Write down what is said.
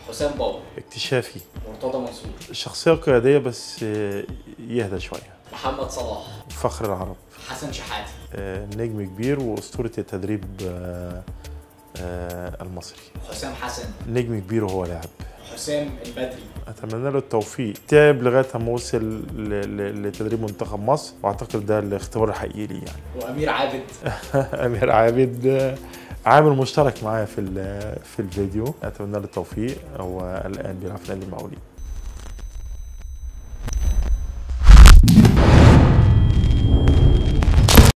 حسام بابا اكتشافي مرتضى منصور شخصية قيادية بس آه، يهدى شوية محمد صلاح فخر العرب حسن شحاتة آه، نجم كبير وأسطورة التدريب آه، آه، المصري حسام حسن نجم كبير وهو لاعب حسام البدري اتمنى له التوفيق تعب لغايه ما وصل ل- ل- لتدريب منتخب مصر واعتقد ده الاختبار الحقيقي ليه يعني وامير عابد امير عابد آه، عامل مشترك معايا في ال- في الفيديو اتمنى له التوفيق هو الان بيلعب في نادي المقاولين